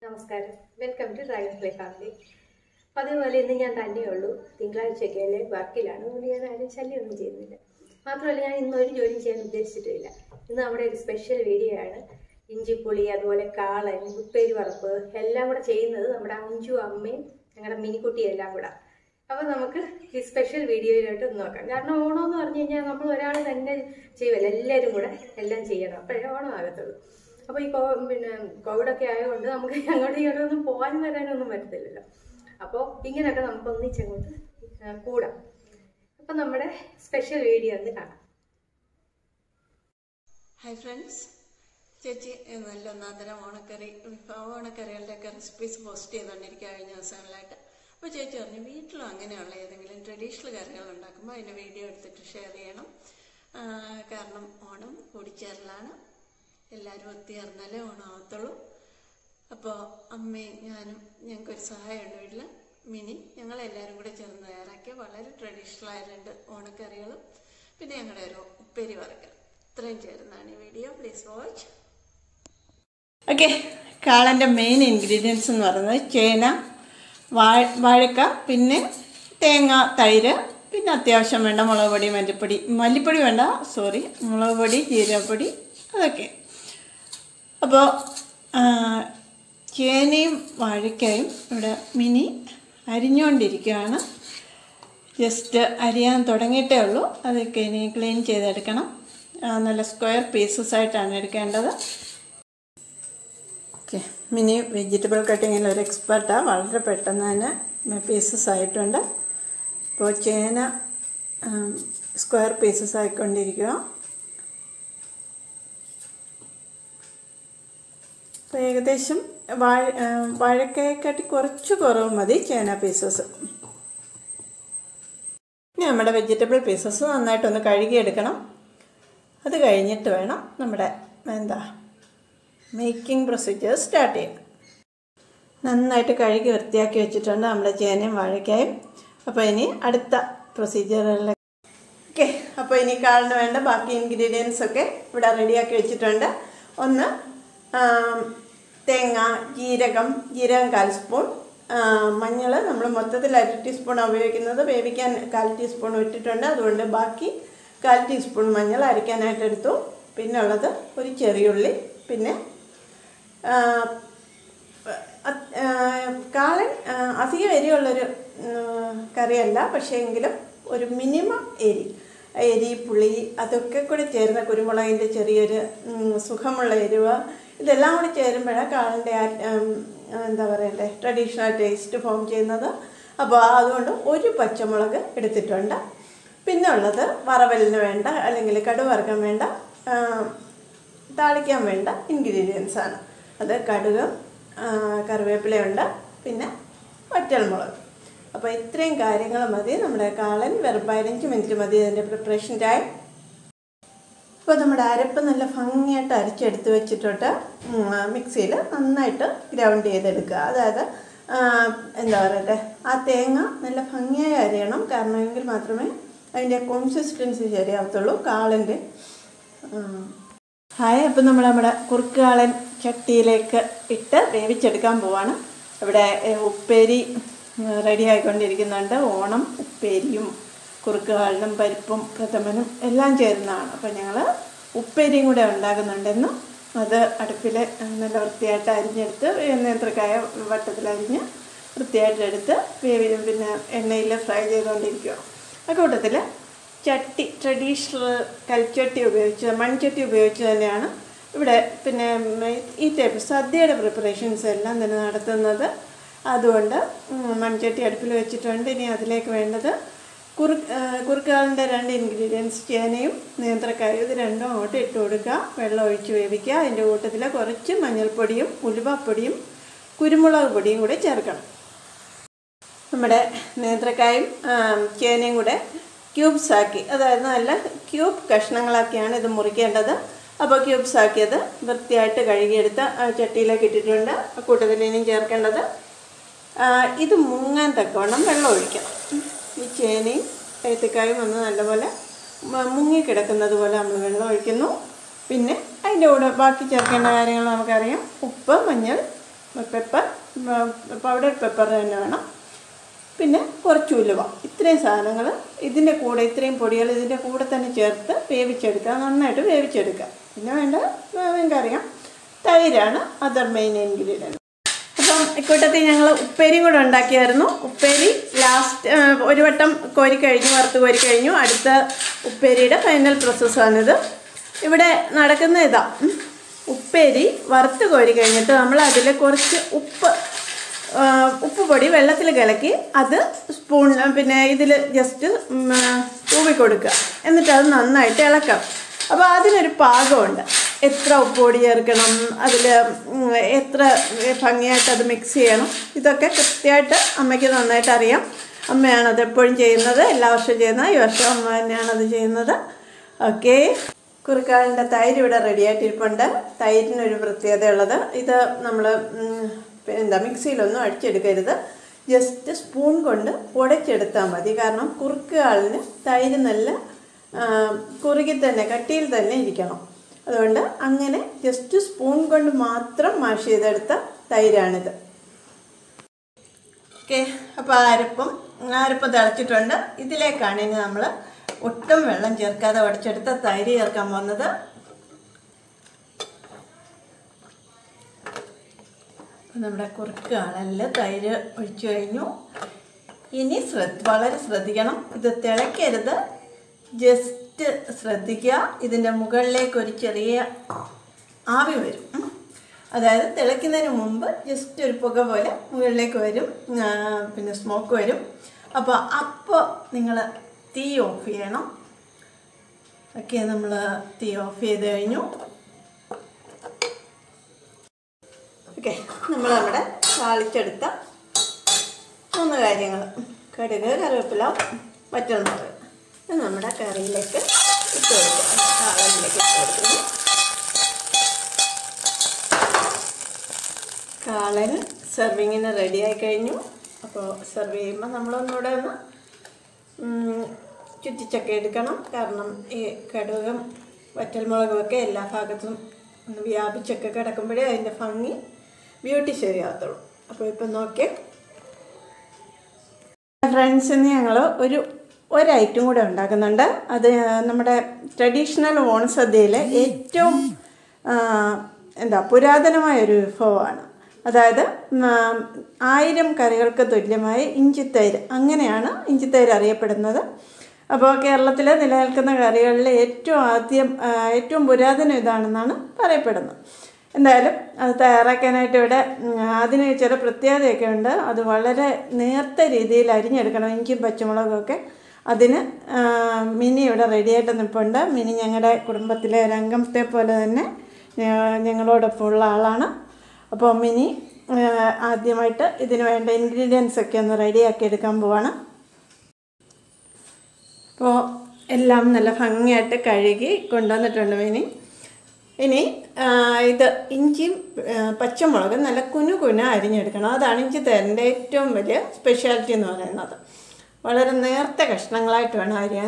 നമസ്കാരം welcome to dragon fly family അതേപോലെ ഇന്ന് ഞാൻ തന്നെയുള്ളൂ തിങ്കളാഴ്ചയൊക്കെ അല്ലേ വർക്കിലാണ് അതുകൊണ്ട് ഞാൻ ആരും ശല്യമൊന്നും ചെയ്യുന്നില്ല മാത്രമല്ല ഞാൻ ഇന്ന് ഒരു ജോലി ചെയ്യാൻ ഉദ്ദേശിച്ചിട്ടില്ല ഇന്ന് നമ്മുടെ ഒരു സ്പെഷ്യൽ വീഡിയോ ആണ് ഇഞ്ചിപ്പുളി അതുപോലെ കാളൻ ഉപ്പേരി വറപ്പ് എല്ലാം കൂടെ ചെയ്യുന്നത് നമ്മുടെ അഞ്ചു അമ്മയും ഞങ്ങളുടെ മിനിക്കുട്ടിയും എല്ലാം കൂടെ അപ്പോൾ നമുക്ക് ഈ സ്പെഷ്യൽ വീഡിയോയിലോട്ട് ഒന്ന് നോക്കാം കാരണം ഓണം എന്ന് പറഞ്ഞു കഴിഞ്ഞാൽ നമ്മൾ ഒരാൾ തന്നെ ചെയ്യുമല്ലോ എല്ലാവരും കൂടെ എല്ലാം ചെയ്യണം അപ്പോഴേ ഓണം ആകത്തുള്ളൂ അപ്പോൾ ഈ കോ പിന്നെ കോവിഡൊക്കെ ആയതുകൊണ്ട് നമുക്ക് അങ്ങോട്ടും ഇങ്ങോട്ടും ഒന്നും പോകാനും വരാനൊന്നും പറ്റത്തില്ലല്ലോ അപ്പോൾ ഇങ്ങനെയൊക്കെ നമുക്ക് ഒന്നിച്ചങ്ങോട്ട് ആ, കൂടാം അപ്പം നമ്മുടെ സ്പെഷ്യൽ വീഡിയോ ഒന്ന് കാണാം ഹായ് ഫ്രണ്ട്സ് ചേച്ചി ഏ, നല്ല ഒന്നാം തരം ഓണക്കറി വിഭവ ഓണക്കറികളുടെയൊക്കെ റെസിപ്പീസ് പോസ്റ്റ് ചെയ്തുകൊണ്ടിരിക്കുക കഴിഞ്ഞ ദിവസങ്ങളിലായിട്ട് അപ്പോൾ ചേച്ചി പറഞ്ഞു വീട്ടിലും അങ്ങനെയുള്ള ഏതെങ്കിലും ട്രഡീഷണൽ കറികൾ ഉണ്ടാക്കുമ്പോൾ അതിൻ്റെ വീഡിയോ എടുത്തിട്ട് ഷെയർ ചെയ്യണം ആ, കാരണം ഓണം കൂടിച്ചേരലാണ് എല്ലാവരും ഒത്തുചേർന്നാലേ ഓണം ആവത്തുള്ളൂ അപ്പോൾ അമ്മയും ഞാനും ഞങ്ങൾക്കൊരു സഹായമുണ്ട് വീട്ടിൽ മിനി ഞങ്ങളെല്ലാവരും കൂടെ ചേർന്ന് തയ്യാറാക്കിയ വളരെ ട്രഡീഷണൽ ആയ രണ്ട് ഓണക്കറികളും പിന്നെ ഞങ്ങളുടെ ഒരു ഉപ്പേരി വറക്കൽ ഇത്രയും ചേർന്നാണ് ഈ വീഡിയോ പ്ലീസ് വാച്ച് ഓക്കെ കാളൻ്റെ മെയിൻ ഇൻഗ്രീഡിയൻസ് എന്ന് പറയുന്നത് ചേന വാഴ വാഴക്ക പിന്നെ തേങ്ങ തൈര് പിന്നെ അത്യാവശ്യം വേണ്ട മുളക് പൊടി മല്ലിപ്പൊടി മല്ലിപ്പൊടി വേണ്ട സോറി മുളക് പൊടി ജീരകപ്പൊടി അതൊക്കെ അപ്പോൾ ചേനയും വാഴക്കയും ഇവിടെ മിനി അരിഞ്ഞുകൊണ്ടിരിക്കുകയാണ് ജസ്റ്റ് അരിയാൻ തുടങ്ങിയിട്ടേ ഉള്ളൂ അതൊക്കെ ഇനി ക്ലീൻ ചെയ്തെടുക്കണം ആ, നല്ല സ്ക്വയർ പീസസ് ആയിട്ടാണ് എടുക്കേണ്ടത് ഓക്കെ മിനി വെജിറ്റബിൾ കട്ടിങ്ങിൽ ഒരു എക്സ്പെർട്ടാണ് വളരെ പെട്ടെന്ന് തന്നെ പീസസ് ആയിട്ടുണ്ട് ഇപ്പോൾ ചേന സ്ക്വയർ പീസസ് ആയിക്കൊണ്ടിരിക്കുക അപ്പോൾ ഏകദേശം വാഴ ആ, വാഴക്കയെക്കാട്ടി കുറച്ച് കുറവ് മതി ചേന പീസസ് ഇനി നമ്മുടെ വെജിറ്റബിൾ പീസസ് നന്നായിട്ടൊന്ന് കഴുകിയെടുക്കണം അത് കഴിഞ്ഞിട്ട് വേണം നമ്മുടെ എന്താ മേക്കിംഗ് പ്രൊസീജിയർ സ്റ്റാർട്ട് ചെയ്യാൻ നന്നായിട്ട് കഴുകി വൃത്തിയാക്കി വെച്ചിട്ടുണ്ട് നമ്മുടെ ചേനയും വാഴയ്ക്കായും അപ്പോൾ ഇനി അടുത്ത പ്രൊസീജിയറിൽ ഓക്കെ അപ്പോൾ ഇനി കാളിന് വേണ്ട ബാക്കി ഇൻഗ്രീഡിയൻസ് ഒക്കെ ഇവിടെ റെഡിയാക്കി വെച്ചിട്ടുണ്ട് ഒന്ന് ആം, തേങ്ങ ജീരകം ജീരകം കാൽ സ്പൂൺ മഞ്ഞൾ നമ്മൾ മൊത്തത്തിൽ അര ടീസ്പൂൺ ഉപയോഗിക്കുന്നത് വേവിക്കാൻ കാൽ ടീസ്പൂൺ ഇട്ടിട്ടുണ്ട് അതുകൊണ്ട് ബാക്കി കാൽ ടീസ്പൂൺ മഞ്ഞൾ അരയ്ക്കാനായിട്ട് എടുത്തു പിന്നെ ഉള്ളത് ഒരു ചെറിയുള്ളി പിന്നെ ആ, അത്- ആ, കാളൻ ആ, അധികം എരിയുള്ളൊരു ഉം, കറിയല്ല പക്ഷേ എങ്കിലും ഒരു മിനിമം എരി എരി പുളി അതൊക്കെ കൂടി ചേർന്ന കുരുമുളകിൻ്റെ ചെറിയൊരു ഉം, സുഖമുള്ള എരിവ് ഇതെല്ലാം കൂടി ചേരുമ്പോഴാണ് കാളൻ്റെ ആ ഉം, എന്താ പറയണ്ടേ ട്രഡീഷണൽ ടേസ്റ്റ് ഫോം ചെയ്യുന്നത് അപ്പോൾ അതുകൊണ്ട് ഒരു പച്ചമുളക് എടുത്തിട്ടുണ്ട് പിന്നെ ഉള്ളത് വറവലിന് വേണ്ട അല്ലെങ്കിൽ കടുക് വറുക്കാൻ വേണ്ട ആ, താളിക്കാൻ വേണ്ട ഇൻഗ്രീഡിയൻസ് ആണ് അത് കടുക് ആ, കറിവേപ്പിലയുണ്ട് പിന്നെ വറ്റൽമുളക് അപ്പോൾ ഇത്രയും കാര്യങ്ങൾ മതി നമ്മുടെ കാളൻ വെറും പതിനഞ്ച് മിനിറ്റ് മതി അതിൻ്റെ പ്രിപ്പറേഷൻ ടൈം ഇപ്പോൾ നമ്മുടെ അരപ്പ് നല്ല ഭംഗിയായിട്ട് അരച്ചെടുത്ത് വെച്ചിട്ട് മിക്സിയിൽ നന്നായിട്ട് ഗ്രൗണ്ട് ചെയ്തെടുക്കുക അതായത് ആ, എന്താ പറയട്ടെ ആ തേങ്ങ നല്ല ഭംഗിയായി അരയണം കാരണം എങ്കിൽ മാത്രമേ അതിൻ്റെ കൺസിസ്റ്റൻസി ശരിയാവത്തുള്ളൂ കാളൻ്റെ ഹായ് അപ്പം നമ്മൾ നമ്മുടെ കുറുക്കാളൻ ചട്ടിയിലേക്ക് ഇട്ട് വേവിച്ചെടുക്കാൻ പോവാണ് ഇവിടെ ഏ, ഉപ്പേരി റെഡി ആയിക്കൊണ്ടിരിക്കുന്നുണ്ട് ഓണം ഉപ്പേരിയും കുറുക്കുകാളിനും പരിപ്പും പ്രഥമനും എല്ലാം ചേരുന്നതാണ് അപ്പോൾ ഞങ്ങൾ ഉപ്പേരിയും കൂടെ ഉണ്ടാക്കുന്നുണ്ടെന്നും അത് അടുപ്പിൽ നല്ല വൃത്തിയായിട്ട് അരിഞ്ഞെടുത്ത് നേന്ത്രക്കായ വട്ടത്തിലരിഞ്ഞ് വൃത്തിയായിട്ട് എടുത്ത് വേവി പിന്നെ എണ്ണയിൽ ഫ്രൈ ചെയ്തുകൊണ്ടിരിക്കുക ആ കൂട്ടത്തിൽ ചട്ടി ട്രഡീഷണൽ കൽച്ചട്ടി ഉപയോഗിച്ച് മൺചട്ടി ഉപയോഗിച്ച് തന്നെയാണ് ഇവിടെ പിന്നെ ഉം, ഈ ടൈപ്പ് സദ്യയുടെ പ്രിപ്പറേഷൻസ് എല്ലാം തന്നെ നടത്തുന്നത് അതുകൊണ്ട് ഉം, മൺചട്ടി അടുപ്പിൽ വെച്ചിട്ടുണ്ട് ഇനി അതിലേക്ക് വേണ്ടത് കുറു കുറുക്കാളിൻ്റെ രണ്ട് ഇൻഗ്രീഡിയൻസ് ചേനയും നേന്ത്രക്കായും ഇത് രണ്ടും അങ്ങോട്ട് ഇട്ട് കൊടുക്കുക വെള്ളം ഒഴിച്ച് വേവിക്കുക അതിൻ്റെ കൂട്ടത്തിൽ കുറച്ച് മഞ്ഞൾപ്പൊടിയും ഉലുവപ്പൊടിയും കുരുമുളക് പൊടിയും കൂടി ചേർക്കണം നമ്മുടെ നേന്ത്രക്കായും ആം, ചേനയും കൂടെ ക്യൂബ്സ് ആക്കി അതായത് നല്ല ക്യൂബ് കഷ്ണങ്ങളാക്കിയാണ് ഇത് മുറിക്കേണ്ടത് അപ്പോൾ ക്യൂബ്സ് ആക്കിയത് വൃത്തിയായിട്ട് കഴുകിയെടുത്ത് ആ ചട്ടിയിലേക്ക് ഇട്ടിട്ടുണ്ട് ആ കൂട്ടത്തിൽ ഇനിയും ചേർക്കേണ്ടത് ആ, ഇത് മുങ്ങാൻ തക്കവണ്ണം വെള്ളം ഒഴിക്കണം ഈ ചേനയും ഏത്തക്കായും ഒന്ന് നല്ലപോലെ മ- മുങ്ങിക്കിടക്കുന്നത് പോലെ നമ്മൾ വെള്ളം ഒഴിക്കുന്നു പിന്നെ അതിൻ്റെ കൂടെ ബാക്കി ചേർക്കേണ്ട കാര്യങ്ങൾ നമുക്കറിയാം ഉപ്പ് മഞ്ഞൾ പെപ്പർ പൗഡർ പെപ്പർ തന്നെ വേണം പിന്നെ കുറച്ച് ഉലുവ ഇത്രയും സാധനങ്ങൾ ഇതിൻ്റെ കൂടെ ഇത്രയും പൊടികൾ ഇതിൻ്റെ കൂടെ തന്നെ ചേർത്ത് വേവിച്ചെടുക്കുക നന്നായിട്ട് വേവിച്ചെടുക്കുക പിന്നെ വേണ്ട നിങ്ങൾക്കറിയാം തൈരാണ് അതർ മെയിൻ ഇൻഗ്രീഡിയൻറ്റ് അപ്പം ഇക്കൂട്ടത്തിൽ ഞങ്ങൾ ഉപ്പേരിയും കൂടെ ഉണ്ടാക്കിയായിരുന്നു ഉപ്പേരി ലാസ്റ്റ് ഒരു വട്ടം കോരി കഴിഞ്ഞു വറുത്ത് കോരി കഴിഞ്ഞു അടുത്ത ഉപ്പേരിയുടെ ഫൈനൽ പ്രോസസ്സാണിത് ഇവിടെ നടക്കുന്ന ഇതാ ഉം. ഉപ്പേരി വറുത്ത് കോരി കഴിഞ്ഞിട്ട് നമ്മൾ അതിൽ കുറച്ച് ഉപ്പ് ആ, ഉപ്പ് പൊടി വെള്ളത്തിൽ കലക്കി അത് സ്പൂൺ പിന്നെ ഇതിൽ ജസ്റ്റ് തൂവി കൊടുക്കുക എന്നിട്ട് അത് നന്നായിട്ട് ഇളക്കാം അപ്പോൾ അതിനൊരു പാകമുണ്ട് എത്ര ഉപ്പ് പൊടി ചേർക്കണം അതിൽ എത്ര ഭംഗിയായിട്ട് അത് മിക്സ് ചെയ്യണം ഇതൊക്കെ കൃത്യമായിട്ട് അമ്മയ്ക്ക് നന്നായിട്ട് അറിയാം അമ്മയാണ് അത് എപ്പോഴും ചെയ്യുന്നത് എല്ലാ വർഷവും ചെയ്യുന്നത് ഈ വർഷം അമ്മ തന്നെയാണ് അത് ചെയ്യുന്നത് ഓക്കെ കുറുക്കാളിൻ്റെ തൈര് ഇവിടെ റെഡി ആയിട്ടിരിപ്പുണ്ട് തൈരിനൊരു പ്രത്യേകതയുള്ളത് ഇത് നമ്മൾ എന്താ മിക്സിയിലൊന്നും അടിച്ചെടുക്കരുത് ജസ്റ്റ് സ്പൂൺ കൊണ്ട് ഉടച്ചെടുത്താൽ മതി കാരണം കുറുക്കുകാളിന് തൈര് നല്ല ആ, കുറുകി തന്നെ കട്ടിയിൽ തന്നെ ഇരിക്കണം അതുകൊണ്ട് അങ്ങനെ ജസ്റ്റ് സ്പൂൺ കൊണ്ട് മാത്രം മാഷ് ചെയ്തെടുത്ത തൈരാണിത് ഓക്കെ അപ്പോൾ അരപ്പം അരപ്പം തിളച്ചിട്ടുണ്ട് ഇതിലേക്കാണ് ഇനി നമ്മൾ ഒട്ടും വെള്ളം ചേർക്കാതെ ഉടച്ചെടുത്ത തൈര് ചേർക്കാൻ പോകുന്നത് അപ്പോൾ നമ്മുടെ കുറുക്ക് കാണലിൽ തൈര് ഒഴിച്ചു കഴിഞ്ഞു ഇനി ശ്രദ്ധ വളരെ ശ്രദ്ധിക്കണം ഇത് തിളയ്ക്കരുത് ജസ്റ്റ് ശ്രദ്ധിക്കുക ഇതിൻ്റെ മുകളിലേക്ക് ഒരു ചെറിയ ആവി വരും ഉം. അതായത് തിളയ്ക്കുന്നതിന് മുമ്പ് ജസ്റ്റ് ഒരു പുക പോലെ മുകളിലേക്ക് വരും ആ, പിന്നെ സ്മോക്ക് വരും അപ്പോൾ അപ്പോൾ നിങ്ങൾ തീ ഓഫ് ചെയ്യണം ഓക്കെ നമ്മൾ തീ ഓഫ് ചെയ്ത് കഴിഞ്ഞു ഓക്കെ നമ്മൾ നമ്മുടെ താളിച്ചെടുത്ത മൂന്ന് കാര്യങ്ങൾ കടുക് കറിവേപ്പില വറ്റൽമുളക് ഇത് നമ്മുടെ കറിയിലേക്ക് ഇട്ട് കൊടുക്കുക കാളനിലേക്ക് ഇട്ട് കൊടുക്കുന്നു കാളൻ സെർവിങ്ങിന് റെഡിയായി കഴിഞ്ഞു അപ്പോൾ സെർവ് ചെയ്യുമ്പോൾ നമ്മളൊന്നുകൂടെ ഒന്ന് ഉം, ചുറ്റിച്ചൊക്കെ എടുക്കണം കാരണം ഈ കടുകും വറ്റൽമുളകും ഒക്കെ എല്ലാ ഭാഗത്തും ഒന്ന് വ്യാപിച്ചൊക്കെ കിടക്കുമ്പോഴേ അതിൻ്റെ ഭംഗി ബ്യൂട്ടി ശരിയാകത്തുള്ളൂ അപ്പോൾ ഇപ്പം നോക്കിയേ ഫ്രണ്ട്സിന് ഞങ്ങൾ ഒരു ഒരു ഐറ്റം കൂടെ ഉണ്ടാക്കുന്നുണ്ട് അത് നമ്മുടെ ട്രഡീഷണൽ ഓണസദ്യയിലെ ഏറ്റവും ആ, എന്താ പുരാതനമായ ഒരു വിഭവമാണ് അതായത് ഉം, ആയിരം കറികൾക്ക് തുല്യമായ ഇഞ്ചിത്തൈര് അങ്ങനെയാണ് ഇഞ്ചിത്തൈര് അറിയപ്പെടുന്നത് അപ്പോൾ കേരളത്തിൽ നിലനിൽക്കുന്ന കറികളിൽ ഏറ്റവും ആദ്യം ആ, ഏറ്റവും പുരാതനം ഇതാണെന്നാണ് പറയപ്പെടുന്നത് എന്തായാലും അത് തയ്യാറാക്കാനായിട്ട് ഇവിടെ ഉം, അതിന് ചില പ്രത്യേകതയൊക്കെ ഉണ്ട് അത് വളരെ നേർത്ത രീതിയിൽ അരിഞ്ഞെടുക്കണം ഇഞ്ചിയും പച്ചമുളകും ഒക്കെ അതിന് ആ, മിനി ഇവിടെ റെഡിയായിട്ട് നിൽപ്പുണ്ട് മിനി ഞങ്ങളുടെ കുടുംബത്തിലെ ഒരു അംഗത്തെ പോലെ തന്നെ ഞ- ഞങ്ങളോടൊപ്പം ഉള്ള ആളാണ് അപ്പോൾ മിനി ആ, ആദ്യമായിട്ട് ഇതിന് വേണ്ട ഇൻഗ്രീഡിയൻസ് ഒക്കെ ഒന്ന് റെഡിയാക്കി എടുക്കാൻ പോവാണ് അപ്പോൾ എല്ലാം നല്ല ഭംഗിയായിട്ട് കഴുകി കൊണ്ടുവന്നിട്ടുണ്ട് മിനി ഇനി ആ, ഇത് ഇഞ്ചിയും ആ, പച്ചമുളകും നല്ല കുനു കുന അരിഞ്ഞെടുക്കണം അതാണ് ഇഞ്ചി തേരൻ്റെ ഏറ്റവും വലിയ സ്പെഷ്യാലിറ്റി എന്ന് പറയുന്നത് വളരെ നേർത്ത കഷ്ണങ്ങളായിട്ട് വേണം അരിയാൻ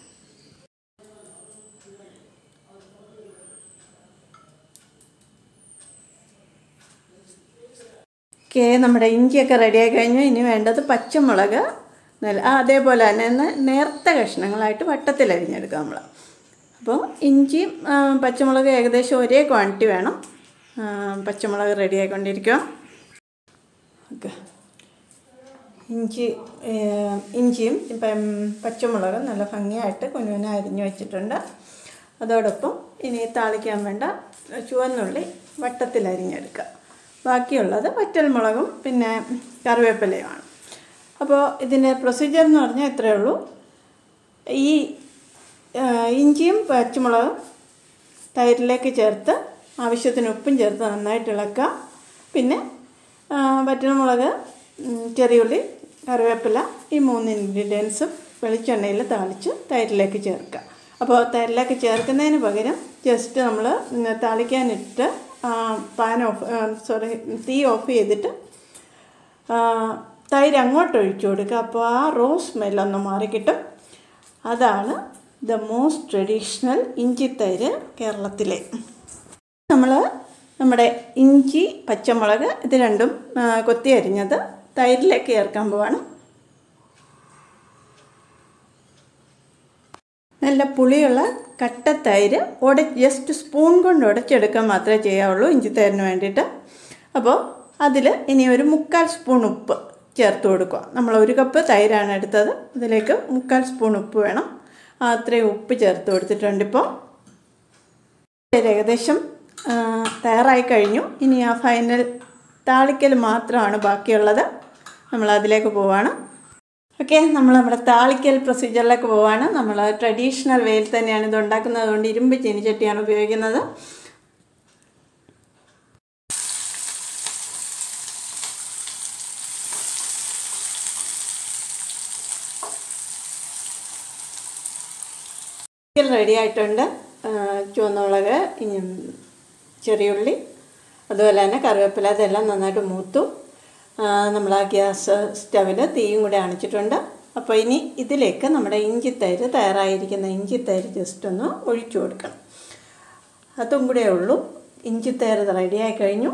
ഓക്കെ നമ്മുടെ ഇഞ്ചിയൊക്കെ റെഡിയായി കഴിഞ്ഞു ഇനി വേണ്ടത് പച്ചമുളക് നല്ല ആ, അതേപോലെ തന്നെ ന- നേർത്ത കഷ്ണങ്ങളായിട്ട് വട്ടത്തിൽ അരിഞ്ഞെടുക്കുക നമ്മൾ അപ്പോൾ ഇഞ്ചിയും ആ, പച്ചമുളക് ഏകദേശം ഒരേ ക്വാണ്ടിറ്റി വേണം ആ, പച്ചമുളക് റെഡി ആയിക്കൊണ്ടിരിക്കുക ഓക്കെ ഇഞ്ചി ഏ, ഇഞ്ചിയും ഇപ്പം പച്ചമുളകും നല്ല ഭംഗിയായിട്ട് കുനുകുന അരിഞ്ഞു വെച്ചിട്ടുണ്ട് അതോടൊപ്പം ഇനി താളിക്കാൻ വേണ്ട ചുവന്നുള്ളി വട്ടത്തിൽ അരിഞ്ഞെടുക്കുക ബാക്കിയുള്ളത് വറ്റൽമുളകും പിന്നെ കറിവേപ്പിലയുമാണ് അപ്പോൾ ഇതിൻ്റെ പ്രൊസീജിയർ എന്ന് പറഞ്ഞാൽ ഇത്രയേ ഉള്ളൂ ഈ ആ, ഇഞ്ചിയും പച്ചമുളകും തൈരിലേക്ക് ചേർത്ത് ആവശ്യത്തിന് ഉപ്പും ചേർത്ത് നന്നായിട്ട് ഇളക്കുക പിന്നെ ആ, വറ്റൽമുളക് ഉം, ചെറിയുള്ളി കറിവേപ്പില ഈ മൂന്ന് ഇൻഗ്രീഡിയൻസും വെളിച്ചെണ്ണയിൽ താളിച്ച് തൈരിലേക്ക് ചേർക്കുക അപ്പോൾ തൈരിലേക്ക് ചേർക്കുന്നതിന് പകരം ജസ്റ്റ് നമ്മൾ താളിക്കാനിട്ട് ആ, പാൻ ഓഫ് സോറി തീ ഓഫ് ചെയ്തിട്ട് ആ, തൈര് അങ്ങോട്ട് ഒഴിച്ചു കൊടുക്കുക അപ്പോൾ ആ റോ സ്മെല്ലൊന്ന് മാറിക്കിട്ടും അതാണ് ദ മോസ്റ്റ് ട്രഡീഷണൽ ഇഞ്ചി തൈര് കേരളത്തിലെ നമ്മൾ നമ്മുടെ ഇഞ്ചി പച്ചമുളക് ഇത് രണ്ടും ആ, കൊത്തി അരിഞ്ഞത് തൈരിലേക്ക് ചേർക്കാൻ പോവാണ് നല്ല പുളിയുള്ള കട്ട തൈര് ഉട ജസ്റ്റ് സ്പൂൺ കൊണ്ട് ഉടച്ചെടുക്കാൻ മാത്രമേ ചെയ്യാവുള്ളൂ ഇഞ്ചി തൈരിന് വേണ്ടിയിട്ട് അപ്പോൾ അതിൽ ഇനി ഒരു മുക്കാൽ സ്പൂൺ ഉപ്പ് ചേർത്ത് കൊടുക്കുക നമ്മൾ ഒരു കപ്പ് തൈരാണ് എടുത്തത് ഇതിലേക്ക് മുക്കാൽ സ്പൂൺ ഉപ്പ് വേണം ആ അത്രയും ഉപ്പ് ചേർത്ത് കൊടുത്തിട്ടുണ്ട് ഇപ്പോൾ ഏകദേശം ആ, തയ്യാറായി കഴിഞ്ഞു ഇനി ആ ഫൈനൽ താളിക്കൽ മാത്രമാണ് ബാക്കിയുള്ളത് നമ്മൾ അതിലേക്ക് പോവാണ് ഓക്കെ നമ്മൾ നമ്മുടെ താളിക്കൽ പ്രൊസീജിയറിലേക്ക് പോവാണ് നമ്മൾ ട്രഡീഷണൽ വേയിൽ തന്നെയാണ് ഇത് ഉണ്ടാക്കുന്നത് അതുകൊണ്ട് ഇരുമ്പ് ചീനിച്ചട്ടിയാണ് ഉപയോഗിക്കുന്നത് റെഡി ആയിട്ടുണ്ട് ആ, ചുവന്നുമുളക് ഇനി ചെറിയുള്ളി അതുപോലെ തന്നെ കറിവേപ്പില അതെല്ലാം നന്നായിട്ട് മൂത്തു ആ, നമ്മൾ ആ ഗ്യാസ് സ്റ്റവിൽ തീയും കൂടെ അണച്ചിട്ടുണ്ട് അപ്പോൾ ഇനി ഇതിലേക്ക് നമ്മുടെ ഇഞ്ചിത്തൈര് തയ്യാറായിരിക്കുന്ന ഇഞ്ചിത്തൈര് ജസ്റ്റ് ഒന്ന് ഒഴിച്ചു കൊടുക്കണം അതും കൂടെ ഉള്ളൂ ഇഞ്ചിത്തൈര് റെഡിയായി കഴിഞ്ഞു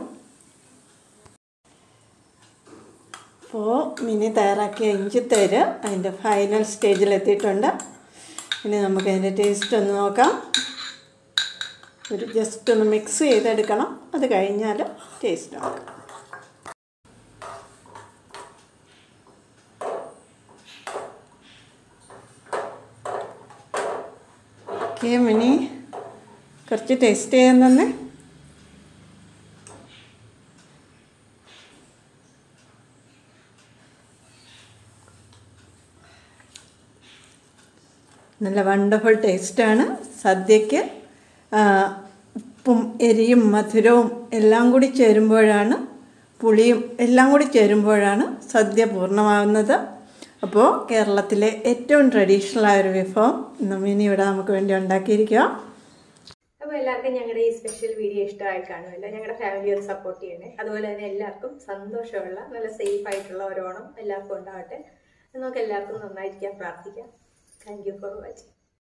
അപ്പോൾ മിനി തയ്യാറാക്കിയ ഇഞ്ചിത്തൈര് അതിൻ്റെ ഫൈനൽ സ്റ്റേജിൽ എത്തിയിട്ടുണ്ട് ഇനി നമുക്ക് അതിൻ്റെ ടേസ്റ്റ് ഒന്ന് നോക്കാം ഒരു ജസ്റ്റ് ഒന്ന് മിക്സ് ചെയ്തെടുക്കണം അത് കഴിഞ്ഞാൽ ടേസ്റ്റ് നോക്കാം ഓക്കെ മിനി കുറച്ച് ടേസ്റ്റ് ചെയ്യാൻ തന്നെ നല്ല വണ്ടർഫുൾ ടേസ്റ്റാണ് സദ്യക്ക് ആ, ഉപ്പും എരിയും മധുരവും എല്ലാം കൂടി ചേരുമ്പോഴാണ് പുളിയും എല്ലാം കൂടി ചേരുമ്പോഴാണ് സദ്യ പൂർണ്ണമാകുന്നത് അപ്പോൾ കേരളത്തിലെ ഏറ്റവും ട്രഡീഷണൽ ആയ ഒരു വിഭവം ഇന്ന് ഇനി ഇവിടെ നമുക്ക് വേണ്ടി ഉണ്ടാക്കിയിരിക്കുക അപ്പോൾ എല്ലാവർക്കും ഞങ്ങളുടെ ഈ സ്പെഷ്യൽ വീഡിയോ ഇഷ്ടമായി കാണുമല്ലോ ഞങ്ങളുടെ ഫാമിലി ഒന്ന് സപ്പോർട്ട് ചെയ്യണേ അതുപോലെ തന്നെ എല്ലാവർക്കും സന്തോഷമുള്ള നല്ല സേഫ് ആയിട്ടുള്ള ഒരു ഓണം എല്ലാവർക്കും ഉണ്ടാവട്ടെ നമുക്ക് എല്ലാവർക്കും നന്നായിരിക്കാൻ പ്രാർത്ഥിക്കാം താങ്ക് യു ഫോർ വാച്ചിങ്